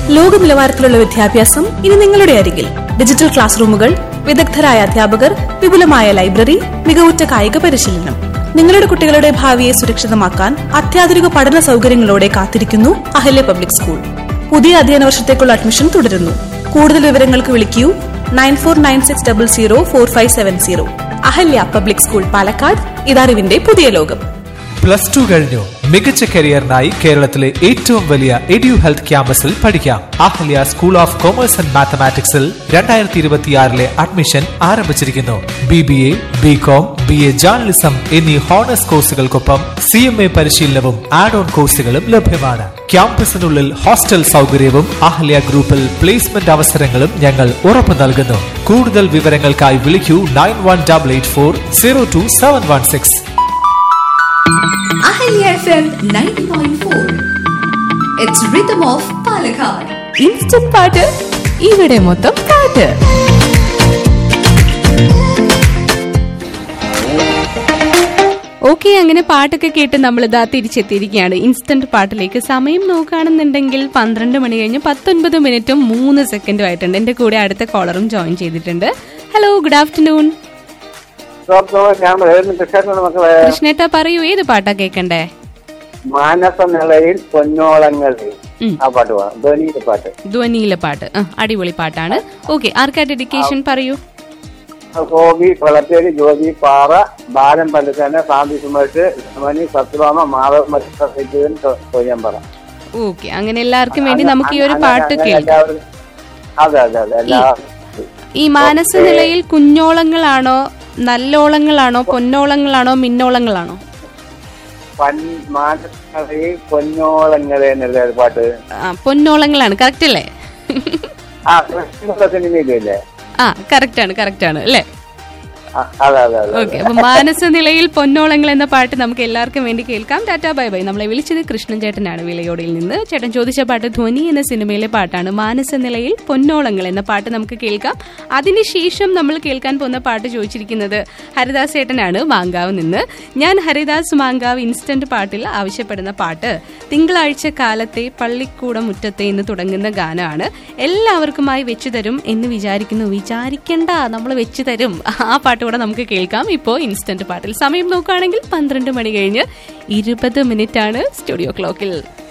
ലോക നിലവാരത്തിലുള്ള വിദ്യാഭ്യാസം ഇനി നിങ്ങളുടെ അരികിൽ ഡിജിറ്റൽ ക്ലാസ് റൂമുകൾ വിദഗ്ധരായ അധ്യാപകർ വിപുലമായ ലൈബ്രറി മികവുറ്റ കായിക പരിശീലനം നിങ്ങളുടെ കുട്ടികളുടെ ഭാവിയെ സുരക്ഷിതമാക്കാൻ അത്യാധുനിക പഠന സൗകര്യങ്ങളോടെ കാത്തിരിക്കുന്നു അഹല്യ പബ്ലിക് സ്കൂൾ പുതിയ അധ്യയന വർഷത്തേക്കുള്ള അഡ്മിഷൻ തുടരുന്നു കൂടുതൽ വിവരങ്ങൾക്ക് വിളിക്കൂ nine four nine six double zero four five seven zero Ahalya public school Palakkad ഇതറിവിന്റെ പുതിയ ലോകം പ്ലസ് ടു കഴിഞ്ഞു മികച്ച കരിയറിനായി കേരളത്തിലെ ഏറ്റവും വലിയ എഡ്യു ഹെൽത്ത് ക്യാമ്പസിൽ പഠിക്കാം Ahalya school of commerce and മാത്തമാറ്റിക്സിൽ രണ്ടായിരത്തി ഇരുപത്തിയാറിലെ അഡ്മിഷൻ ആരംഭിച്ചിരിക്കുന്നു B B A B com B A journalism എന്നീ ഹോണേഴ്സ് കോഴ്സുകൾക്കൊപ്പം സി എം എ പരിശീലനവും ആഡ് ഓൺ കോഴ്സുകളും ലഭ്യമാണ് ക്യാമ്പസിനുള്ളിൽ ഹോസ്റ്റൽ സൗകര്യവും അഹല്യ ഗ്രൂപ്പിൽ പ്ലേസ്മെന്റ് അവസരങ്ങളും ഞങ്ങൾ ഉറപ്പു നൽകുന്നു കൂടുതൽ വിവരങ്ങൾക്കായി വിളിക്കൂ nine one double eight four zero two seven one six Ahilya FM 90.4. It's Rhythm of Palakkad. Instant പാട്ട് ഇവിടെ മൊത്തം പാട്ട് ഓക്കെ അങ്ങനെ പാട്ടൊക്കെ കേട്ട് നമ്മൾ ഇതാ തിരിച്ചെത്തിയിരിക്കുകയാണ് ഇൻസ്റ്റന്റ് പാട്ടിലേക്ക് സമയം നോക്കുകയാണെന്നുണ്ടെങ്കിൽ പന്ത്രണ്ട് മണി കഴിഞ്ഞ് പത്തൊൻപത് മിനിറ്റും മൂന്ന് സെക്കൻഡും ആയിട്ടുണ്ട് എന്റെ കൂടെ അടുത്ത കോളറും ജോയിൻ ചെയ്തിട്ടുണ്ട് ഹലോ ഗുഡ് ആഫ്റ്റർനൂൺ ഞാൻ എഴുതുന്ന കൃഷ്ണ മക്കളെ കൃഷ്ണേട്ട പറയൂ ഏത് പാട്ടാ കേൾക്കണ്ടേ മാനസ നിലയിൽ പൊന്നോളങ്ങളിൽ ഉം. ആ പാട്ട് പാടാം ധ്വനിയുടെ പാട്ട് ധ്വനിയിലെ പാട്ട് ആ, അടിപൊളി പാട്ടാണ് ഓക്കെ ആർക്കാ ഡെഡിക്കേഷൻ പറയൂ ഗോപി കൊളത്തേരി ജ്യോതി പാറ ബാലൻ പല്ലുക്കാന സാന്തി സുമേഷ് മണി സത്യഭാമ മാധവ് മത്സരൻ തൊയ്യാൻ പറ ഓക്കെ അങ്ങനെ എല്ലാവർക്കും വേണ്ടി നമുക്ക് ഈ ഒരു അങ്ങനെ- പാട്ട് അങ്ങനെ കേൾക്കാം എല്ലാവരും- അതെ അതെ അതെ എല്ലാ ഈ മാനസ നിലയിൽ കുഞ്ഞോളങ്ങളാണോ നല്ലോളങ്ങളാണോ പൊന്നോളങ്ങളാണോ മിന്നോളങ്ങളാണോ പൻ- മാനസ നിലയിൽ പൊന്നോളങ്ങളെ എന്നുള്ള ഒരു പാട്ട് ആ, പൊന്നോളങ്ങളാണ് കറക്റ്റ് അല്ലേ ആ കൃഷ്ണ സിനിമയില്ലേ ആ കറക്റ്റ് ആണ് കറക്റ്റ് ആണ് അല്ലേ ആ, അതെ അതെ അതെ ഓക്കെ അപ്പൊ മാനസ നിലയിൽ പൊന്നോളങ്ങൾ എന്ന പാട്ട് നമുക്ക് എല്ലാവർക്കും വേണ്ടി കേൾക്കാം ടാറ്റാ ബൈ ബൈ നമ്മളെ വിളിച്ചത് കൃഷ്ണൻ ചേട്ടനാണ് വിലയോടിയിൽ നിന്ന് ചേട്ടൻ ചോദിച്ച പാട്ട് ധ്വനി എന്ന സിനിമയിലെ പാട്ടാണ് മാനസ നിലയിൽ പൊന്നോളങ്ങൾ എന്ന പാട്ട് നമുക്ക് കേൾക്കാം അതിനുശേഷം നമ്മൾ കേൾക്കാൻ പോകുന്ന പാട്ട് ചോദിച്ചിരിക്കുന്നത് ഹരിദാസ് ചേട്ടനാണ് മാങ്കാവ് നിന്ന് ഞാൻ ഹരിദാസ് മാങ്കാവ് ഇൻസ്റ്റന്റ് പാട്ടിൽ ആവശ്യപ്പെടുന്ന പാട്ട് തിങ്കളാഴ്ച കാലത്തെ പള്ളിക്കൂടം മുറ്റത്തെ എന്ന് തുടങ്ങുന്ന ഗാനമാണ് എല്ലാവർക്കുമായി വെച്ചു തരും എന്ന് വിചാരിക്കുന്നു വിചാരിക്കണ്ട നമ്മൾ വെച്ചു തരും ആ പാട്ട് കൂടെ നമുക്ക് കേൾക്കാം ഇപ്പോൾ ഇൻസ്റ്റന്റ് പാട്ടിൽ സമയം നോക്കുകയാണെങ്കിൽ പന്ത്രണ്ട് മണി കഴിഞ്ഞ് ഇരുപത് മിനിറ്റ് ആണ് സ്റ്റുഡിയോ ക്ലോക്കിൽ